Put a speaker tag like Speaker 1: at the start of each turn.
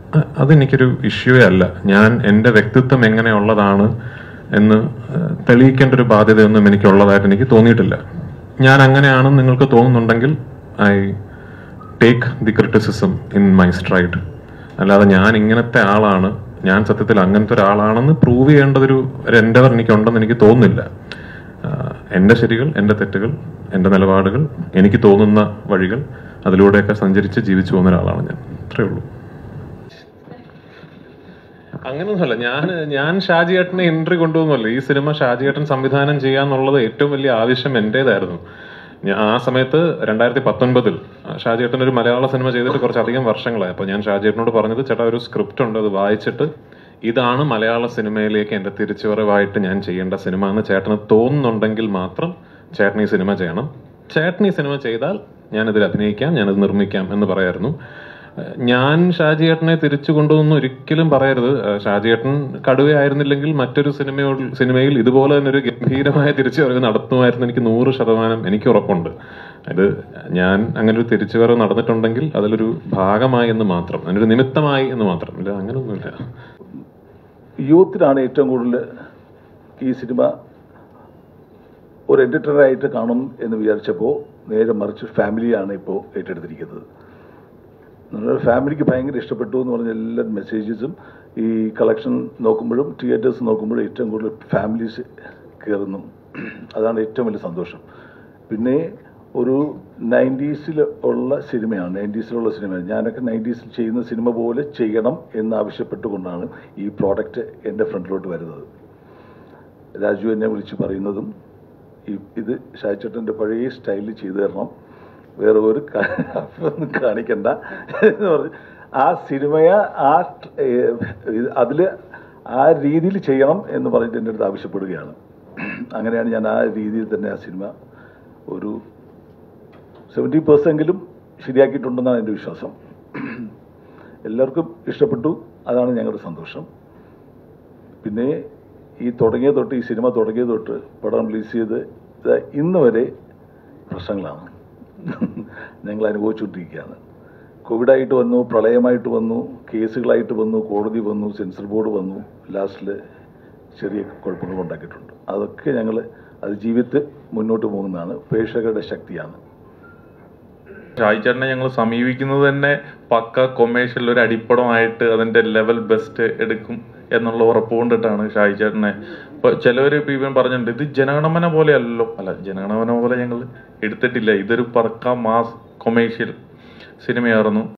Speaker 1: അ- അതെനിക്കൊരു ഇഷ്യൂവേ അല്ല ഞാൻ എൻ്റെ വ്യക്തിത്വം എങ്ങനെയുള്ളതാണ് എന്ന് ഏഹ്, തെളിയിക്കേണ്ട ഒരു ബാധ്യതയൊന്നും എനിക്കുള്ളതായിട്ട് എനിക്ക് തോന്നിയിട്ടില്ല ഞാൻ അങ്ങനെയാണെന്ന് നിങ്ങൾക്ക് തോന്നുന്നുണ്ടെങ്കിൽ I take the criticism in my stride അല്ലാതെ ഞാൻ ഇങ്ങനത്തെ ആളാണ് ഞാൻ സത്യത്തിൽ അങ്ങനത്തെ ഒരാളാണെന്ന് പ്രൂവ് ചെയ്യേണ്ടതൊരു ഒരു എൻഡവർ എനിക്കുണ്ടെന്ന് എനിക്ക് തോന്നുന്നില്ല ആഹ് എൻ്റെ ശരികൾ എൻ്റെ തെറ്റുകൾ എൻ്റെ നിലപാടുകൾ എനിക്ക് തോന്നുന്ന വഴികൾ അതിലൂടെയൊക്കെ സഞ്ചരിച്ച് ജീവിച്ചു പോകുന്ന ഒരാളാണ് ഞാൻ അത്രേ ഉള്ളൂ അങ്ങനെയൊന്നുമല്ല ഞാൻ ഞാൻ ഷാജിയേട്ടനെ എൻട്രി കൊണ്ടുപോകുന്നല്ല ഈ സിനിമ ഷാജിയേട്ടൻ സംവിധാനം ചെയ്യാന്നുള്ളത് ഏറ്റവും വലിയ ആവശ്യം എന്റേതായിരുന്നു ഞാൻ ആ സമയത്ത് രണ്ടായിരത്തി പത്തൊൻപതിൽ ഷാജിയേട്ടൻ ഒരു മലയാള സിനിമ ചെയ്തിട്ട് കുറച്ചധികം വർഷങ്ങളായി അപ്പൊ ഞാൻ ഷാജിയേട്ടനോട് പറഞ്ഞത് ചേട്ടാ ഒരു സ്ക്രിപ്റ്റ് ഉണ്ട് അത് വായിച്ചിട്ട് ഇതാണ് മലയാള സിനിമയിലേക്ക് എന്റെ തിരിച്ചുവരവായിട്ട് ഞാൻ ചെയ്യേണ്ട സിനിമ എന്ന് ചേട്ടന് തോന്നുന്നുണ്ടെങ്കിൽ മാത്രം ചേട്ടൻ ഈ സിനിമ ചെയ്യണം ചേട്ടൻ ഈ സിനിമ ചെയ്താൽ ഞാനിതിൽ അഭിനയിക്കാം ഞാനത് നിർമ്മിക്കാം എന്ന് പറയായിരുന്നു ഏഹ് ഞാൻ ഷാജിയേട്ടനെ തിരിച്ചു കൊണ്ടുവന്ന് ഒരിക്കലും പറയരുത് ഏഹ് ഷാജിയേട്ടൻ കടുവയായിരുന്നില്ലെങ്കിൽ മറ്റൊരു സിനിമയോട് സിനിമയിൽ ഇതുപോലെ തന്നെ ഒരു ഗംഭീരമായ തിരിച്ചുവരവ് നടത്തുമായിരുന്നു എനിക്ക് നൂറ് ശതമാനം എനിക്ക് ഉറപ്പുണ്ട് ഇത് ഞാൻ അങ്ങനെ ഒരു തിരിച്ചുവരവ് നടന്നിട്ടുണ്ടെങ്കിൽ അതിലൊരു ഭാഗമായി എന്ന് മാത്രം അതിനൊരു നിമിത്തമായി എന്ന് മാത്രം ഇല്ല അങ്ങനെയൊന്നുമില്ല
Speaker 2: യൂത്തിനാണ് ഏറ്റവും കൂടുതൽ ഈ സിനിമ ഒരു എഡിറ്ററായിട്ട് കാണും എന്ന് വിചാരിച്ചപ്പോൾ നേരെ മറിച്ച് ഫാമിലിയാണ് ഇപ്പോൾ ഏറ്റെടുത്തിരിക്കുന്നത് നമ്മുടെ ഫാമിലിക്ക് ഭയങ്കര ഇഷ്ടപ്പെട്ടു എന്ന് പറഞ്ഞ എല്ലാ മെസ്സേജസും ഈ കളക്ഷൻ നോക്കുമ്പോഴും തിയേറ്റേഴ്സ് നോക്കുമ്പോഴും ഏറ്റവും കൂടുതൽ ഫാമിലീസ് കയറുന്നു അതാണ് ഏറ്റവും വലിയ സന്തോഷം പിന്നെ ഒരു നയൻറ്റീസിൽ ഉള്ള സിനിമയാണ് നയൻറ്റീസിലുള്ള സിനിമ ഞാനൊക്കെ നയൻറ്റീസിൽ ചെയ്യുന്ന സിനിമ പോലെ ചെയ്യണം എന്ന് ആവശ്യപ്പെട്ടുകൊണ്ടാണ് ഈ പ്രോഡക്റ്റ് എൻ്റെ ഫ്രണ്ടിലോട്ട് വരുന്നത് രാജു എന്നെ വിളിച്ച് പറയുന്നതും ഈ ഇത് ഷാച്ചേട്ടൻ്റെ പഴയ സ്റ്റൈലിൽ ചെയ്തു തരണം വേറെ ഒരു കാ- ഒന്നും കാണിക്കണ്ട എന്ന് പറഞ്ഞ് ആ സിനിമയെ ആ അതിൽ ആ രീതിയിൽ ചെയ്യണം എന്ന് പറഞ്ഞിട്ട് എൻ്റെ അടുത്ത് ആവശ്യപ്പെടുകയാണ് അങ്ങനെയാണ് ഞാൻ ആ രീതിയിൽ തന്നെ ആ സിനിമ ഒരു സെവൻറ്റി പെർസെൻറ്റെങ്കിലും ശരിയാക്കിയിട്ടുണ്ടെന്നാണ് എൻ്റെ വിശ്വാസം എല്ലാവർക്കും ഇഷ്ടപ്പെട്ടു അതാണ് ഞങ്ങളുടെ സന്തോഷം പിന്നെ ഈ തുടങ്ങിയ തൊട്ട് ഈ സിനിമ തുടങ്ങിയ തൊട്ട് പടം റിലീസ് ചെയ്ത് ഇത് ഇന്ന് വരെ പ്രശ്നങ്ങളാണ് ഞങ്ങൾ അനുഭവിച്ചുകൊണ്ടിരിക്കുകയാണ് കോവിഡായിട്ട് വന്നു പ്രളയമായിട്ട് വന്നു കേസുകളായിട്ട് വന്നു കോടതി വന്നു സെൻസർ ബോർഡ് വന്നു ലാസ്റ്റിൽ ചെറിയ കുഴപ്പങ്ങൾ ഉണ്ടാക്കിയിട്ടുണ്ട് അതൊക്കെ ഞങ്ങൾ അത് ജീവിതത്തിൽ മുന്നോട്ട് പോകുന്നതാണ് പ്രേക്ഷകരുടെ ശക്തിയാണ്
Speaker 3: ഷായി ചേട്ടനെ ഞങ്ങൾ സമീപിക്കുന്നത് തന്നെ പക്ക കൊമേഴ്ഷ്യൽ ഒരു അടിപ്പടമായിട്ട് അതിന്റെ ലെവൽ ബെസ്റ്റ് എടുക്കും എന്നുള്ള ഉറപ്പ് കൊണ്ടിട്ടാണ് ഷായി ചേട്ടനെ ഇപ്പൊ ചിലവര് ഇപ്പൊ ഇവൻ പറഞ്ഞിട്ടുണ്ട് ഇത് ജനഗണമന പോലെ അല്ലല്ലോ അല്ല ജനഗണമന പോലെ ഞങ്ങൾ എടുത്തിട്ടില്ല ഇതൊരു പക്ക മാസ് കൊമേഴ്ഷ്യൽ സിനിമയായിരുന്നു